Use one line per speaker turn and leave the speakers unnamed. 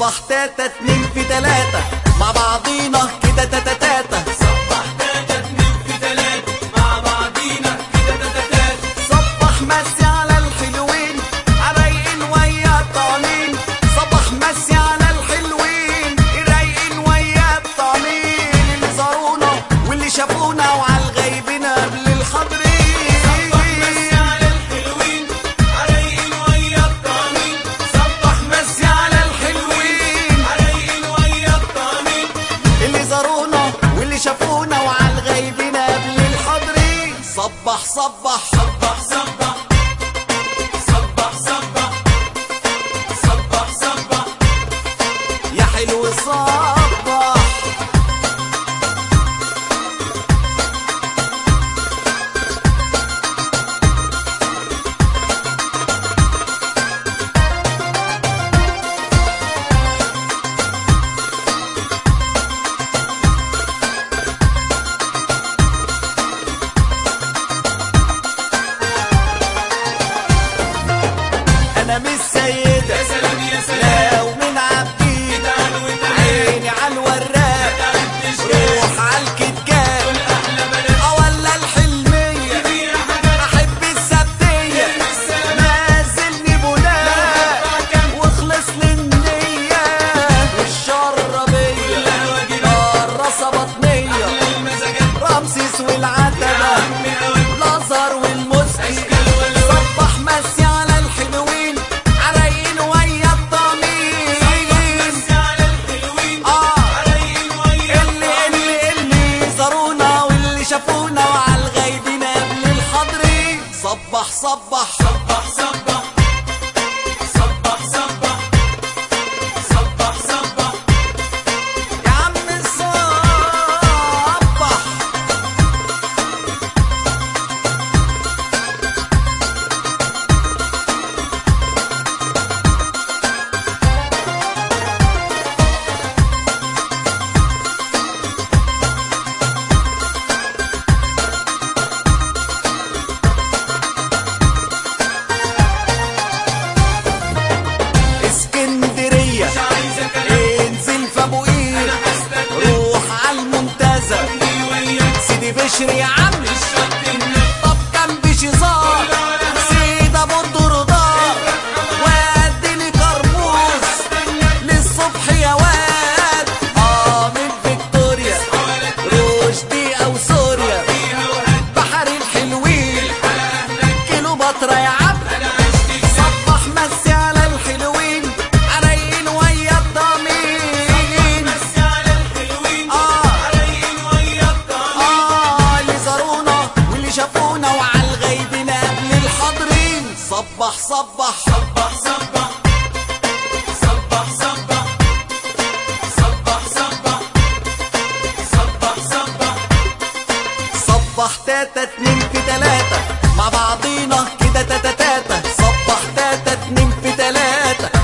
صبح تاتا اتنين في تلاتة مع بعضينا كده تاتا تاتا
صبح تاتا اتنين في تلاتة مع بعضينا كده تاتا تاتا
صبح مسي على الحلوين رايقين ويا الطعمين صبح مسي على الحلوين رايقين ويا الطعمين اللي زارونا واللي شافونا وعلى الغيبين قبل الحاضرين
صبح مسي على الحلوين عرايقين ويا الطعمين صبح مسي على الحلوين عرايقين ويا الطعمين
اللي زارونا واللي شافونا وعلى الغيبين قبل الحاضرين صبح صبح
صبح صبح صبح صبح صبح صبح
يا حلو صبح انا مش سيدة
يا سلام يا سلام
لا ومن عبدين
تعال وتعال
عيني على الوراق
تعال تشتاق
روح على الكتكات
كل احلى بلد
ولا الحلمية
فيها حاجات
احب السبتية
السلام.
نازلني بناء واخلص للنية والشربية
كلها واجبات
الرصة بطنية
المزاجات
رمسيس والعتبة
عمي أوي
الازهر والمسكي
أشكال والوان.
صبح مسي على الحلوين عرايين ويا الطمين
مسي على الحلوين
آه.
عرايقين ويا
اللي اللي اللي زارونا واللي شافونا وعلى الغايبين قبل الحاضرين صبح صبح
صبح صبح صبح صبح صبح صبح
يا عم صبح اسكندرية
مش عايزة كلام
انزل في ابو قير
أنا هستنى
روح على المنتزه
ابني وياك
سيدي بشر يا عم
الشط هناك
طب كان بشزار سيد ابو الدردار واديني كرموز للصبح يا واد اه من فيكتوريا رشدي او سوريا
فيها وهات
بحر الحلوين كيلو بطرة يا عم
أنا عشت
صبح مسي على الحلوين عرايين ويا الضمين
مسي على الحلوين
آه.
عرايقين ويا الطعمين
اه اللي زارونا واللي شافونا وعلى الغيبين قبل الحاضرين صبح صبح
صبح صبح صبح صبح صبح صبح صبح صبح
صبح تاتا اتنين في تلاتة مع بعضينا كده تاتا تاتا صبح تاتا اتنين في تلاتة